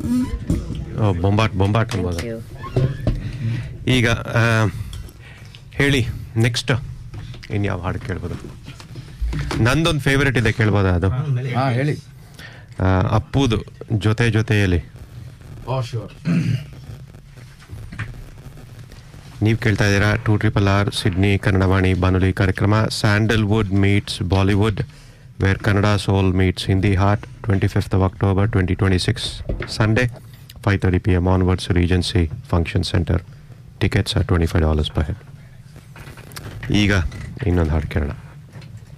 ಓ, ಬೊಂಬಾಟ್ ಬೊಂಬಾಟ್ ಅನ್ಬೋದು thank you ಈಗ ಆ, ಹೇಳಿ ನೆಕ್ಸ್ಟ್ ಇನ್ಯಾವ ಹಾಡು ಕೇಳ್ಬೋದು ನಂದೊಂದು ಫೇವ್ರೆಟ್ ಇದೆ ಕೇಳ್ಬೋದಾ ಅದು ಹಾ ಹೇಳಿ ಆ, ಅಪ್ಪುದು ಜೊತೆ ಜೊತೆಯಲ್ಲಿ ಓ ಶೂರ್ ನೀವು ಕೇಳ್ತಾ ಇದ್ದೀರಾ two triple R Sydney Kannadavani ಬಾನುಲಿ ಕಾರ್ಯಕ್ರಮ Sandalwood meets Bollywood where Kannada soul meets Hindi heart twenty fifth of October twenty twenty six Sunday five thirty P M onwards Regency function centre tickets are twenty five dollars per head ಈಗ ಇನ್ನೊಂದು ಹಾಡು ಕೇಳೋಣ